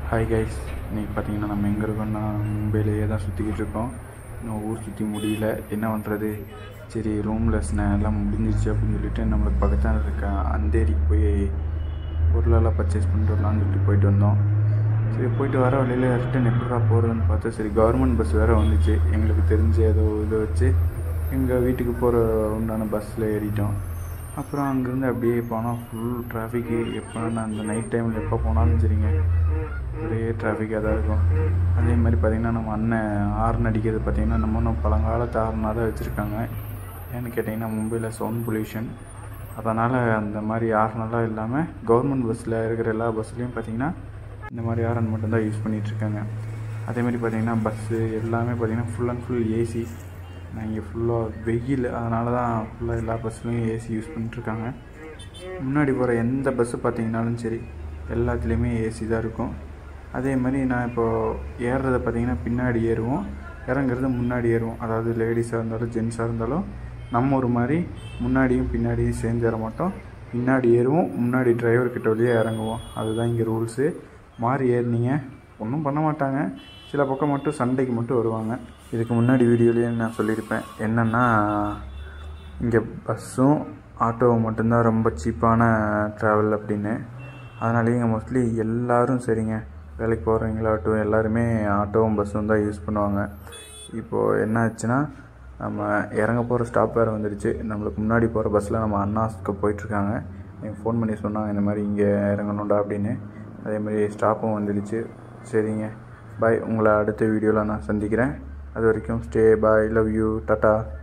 hi guys இன்றைக்கி பார்த்தீங்கன்னா நம்ம எங்கே இருக்கோம்னா மும்பையிலேயே தான் சுற்றிக்கிட்டு இருக்கோம் இன்னும் ஊர் சுற்றி முடியல என்ன பண்ணுறது சரி ரூமில் எல்லாம் முடிஞ்சிருச்சு அப்படின்னு சொல்லிட்டு நம்மளுக்கு பக்கத்தான இருக்க அந்தேரிக்கு போய் பொருளெல்லாம் பர்ச்சேஸ் பண்ணிட்டு வரலாம்னு சொல்லிட்டு போயிட்டு வந்தோம் சரி போயிட்டு வர வழியில் ரிட்டன் எப்படா போகிறதுன்னு பார்த்தா சரி கவர்மெண்ட் பஸ் வேறு வந்துச்சு எங்களுக்கு தெரிஞ்ச ஏதோ இதை வச்சு எங்கள் வீட்டுக்கு போகிற உண்டான பஸ்ஸில் ஏறிட்டோம் அப்புறம் அங்கேருந்து அப்படியே போனால் ஃபுல் டிராஃபிக்கு எப்போ நான் அந்த நைட் டைமில் எப்போ போனாலும் சரிங்க ஒரே டிராஃபிக்காக தான் இருக்கும் அதே மாதிரி பார்த்திங்கன்னா நம்ம அண்ணன் ஹார்ன் அடிக்கிறது பார்த்திங்கன்னா நம்ம இன்னும் பழங்காலத்து ஹார்னாக தான் வச்சுருக்காங்க ஏன்னு கேட்டிங்கன்னா மும்பையில் சவுண்ட் பொல்யூஷன் அதனால் அந்த மாதிரி ஹார்னெல்லாம் இல்லாமல் கவர்மெண்ட் பஸ்ஸில் இருக்கிற எல்லா பஸ்லேயும் பார்த்திங்கன்னா இந்த மாதிரி ஹாரன் மட்டும்தான் யூஸ் பண்ணிகிட்ருக்காங்க அதேமாதிரி பார்த்திங்கன்னா பஸ்ஸு எல்லாமே பார்த்திங்கன்னா ஃபுல் அண்ட் ஃபுல் ஏசி நான் இங்கே ஃபுல்லாக வெயில் அதனால தான் ஃபுல்லாக எல்லா பஸ்ஸுலையும் ஏசி யூஸ் பண்ணிட்டுருக்காங்க முன்னாடி போகிற எந்த பஸ்ஸு பார்த்தீங்கனாலும் சரி எல்லாத்துலேயுமே ஏசி தான் இருக்கும் அதே மாதிரி நான் இப்போது ஏறுறத பார்த்தீங்கன்னா பின்னாடி ஏறுவோம் இறங்குறது முன்னாடி ஏறுவோம் அதாவது லேடிஸாக இருந்தாலும் ஜென்ஸாக இருந்தாலும் நம்ம ஒரு மாதிரி முன்னாடியும் பின்னாடியும் சேர்ந்து ஏற மாட்டோம் பின்னாடி ஏறுவோம் முன்னாடி டிரைவர் கிட்ட வழியே இறங்குவோம் அதுதான் இங்கே ரூல்ஸு மாறி ஏறினீங்க ஒன்றும் பண்ண மாட்டாங்க சில பக்கம் மட்டும் சண்டைக்கு மட்டும் வருவாங்க இதுக்கு முன்னாடி வீடியோலேயே நான் சொல்லியிருப்பேன் என்னென்னா இங்கே பஸ்ஸும் ஆட்டோவும் மட்டும்தான் ரொம்ப சீப்பான ட்ராவல் அப்படின்னு அதனாலேயே இங்கே மோஸ்ட்லி எல்லோரும் சரிங்க வேலைக்கு போகிறவங்களாகட்டும் எல்லாருமே ஆட்டோவும் பஸ்ஸும் தான் யூஸ் பண்ணுவாங்க இப்போது என்ன ஆச்சுன்னா நம்ம இறங்க போகிற ஸ்டாப் வேறு வந்துடுச்சு நம்மளுக்கு முன்னாடி போகிற பஸ்ஸில் நம்ம அண்ணாஸ்க்கு போயிட்டுருக்காங்க எனக்கு ஃபோன் பண்ணி சொன்னாங்க இந்த மாதிரி இங்கே இறங்கணுண்டா அப்படின்னு அதே மாதிரி ஸ்டாப்பும் வந்துடுச்சு சரிங்க பாய் உங்களை அடுத்த வீடியோவில் நான் சந்திக்கிறேன் அது வரைக்கும் stay bye love you tata